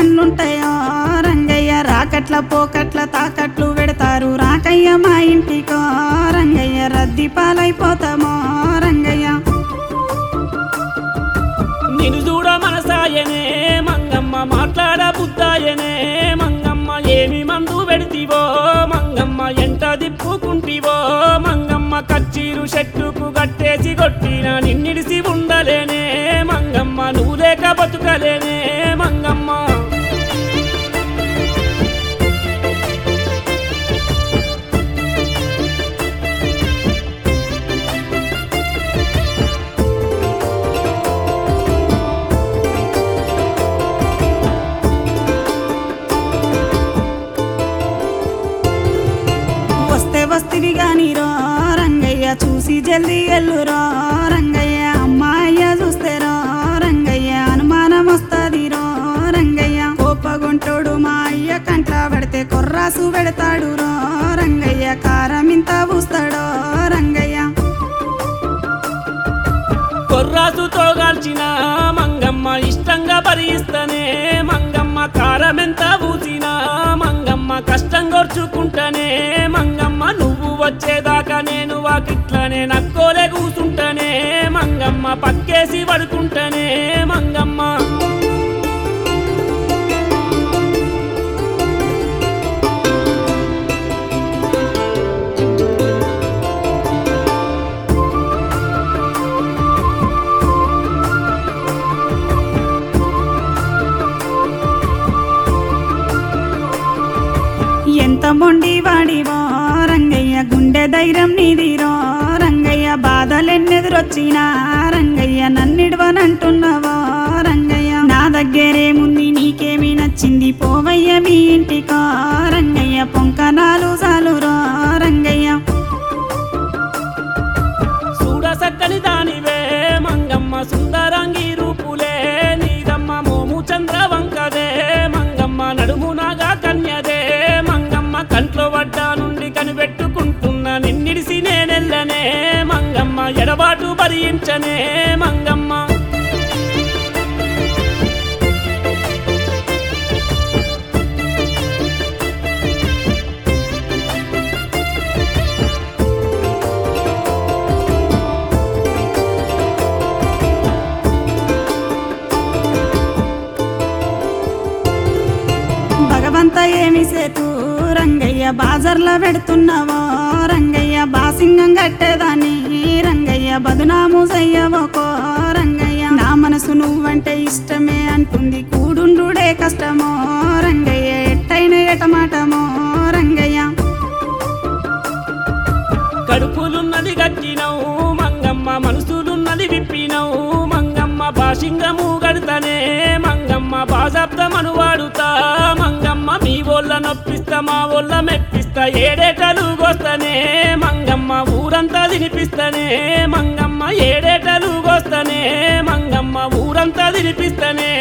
కన్నుంటాయో రంగయ్య రాకట్ల పోకట్ల తాకట్లు పెడతారు రాకయ్య మా ఇంటికో రంగయ్య రద్దీ పాలైపోతామో రంగయ్య నిన్ను చూడ మనసాయనే మంగమ్మ మాట్లాడ బుద్ధాయనే మంగమ్మ ఏమి మందు పెడితివో మంగమ్మ ఎంట దిప్పుకుంటివో మంగమ్మ కచ్చీరు చెట్టుకు గట్టేసి కొట్టిన నిన్నిడిసి ఉండలేనే మంగమ్మ నువ్వు లేక బతుకలేనే మంగమ్మ వస్తే వస్తివి గాని రో రంగయ్య చూసి జల్దీ ఎల్లురో రంగయ్య అమ్మాయ్య చూస్తే రో రంగయ్య అనుమానం వస్తది రో రంగయ్య కోపగుంటోడు మా అయ్య కంట్ల పడితే కొర్రాసు పెడతాడు రో రంగయ్య కారం ఇంత పూస్తాడో రంగయ్య కొర్రాసుతో గాల్చిన మంగమ్మ ఇష్టంగా భరిస్తనే మంగమ్మ కారమెంత ఊసిన మంగమ్మ కష్టం గోర్చుకుంటానే మంగమ్మ నువ్వు వచ్చేదాకా నేను వాకిట్లనే నక్కోలే కూసుంటానే మంగమ్మ పక్కేసి పడుకుంటానే మంగమ్మ ఎంత మొండి వాడివో రంగయ్య గుండె ధైర్యం నీదిరో రంగయ్య బాధలెన్నెదురొచ్చినా రంగయ్య నన్నిడవనంటున్నావో రంగయ్య నా దగ్గరేముంది నీకేమి నచ్చింది పోవయ్య మీ ఇంటికో రంగయ్య పొంకనాలు సాలురో రంగయ్య చూడ సక్కని దానివే మంగమ్మ సుందరంగి రూపులే నీదమ్మ మోము చంద్రవంకదే మంగమ్మ నడుము నాగా కన్యదే మంగమ్మ కంట్లో వడ్డ నుండి కనిపెట్టుకుంటున్న నిన్నిడిసి నేనెల్లనే మంగమ్మ ఎడబాటు భరించనే మంగమ్మ భగవంత ఏమి సేతు రంగయ్య బాజర్లో పెడుతున్నావో రంగయ్య బాసింగం కట్టేదాన్ని రంగయ్య బదునాము చెయ్యవోకో రంగయ్య నా మనసు నువ్వంటే ఇష్టమే అంటుంది కూడుండుడే కష్టమో రంగయ్య ఎట్టైన ఎటమాటమో రంగయ్య కడుపులున్నది గట్టినవు మంగమ్మ మనసులున్నది విప్పినవు మంగమ్మ భాషింగము గడతనే మంగమ్మ బాజాబ్దమను వాడుతా మంగమ్మ మీ ఒళ్ళ నొప్పిస్తా మా ఒళ్ళ మెప్పిస్తా ఏడేటలు గోస్తనే మంగమ్మ ఊరంతా తినిపిస్తనే మంగమ్మ ఏడేటలు గోస్తనే మంగమ్మ ఊరంతా తినిపిస్తనే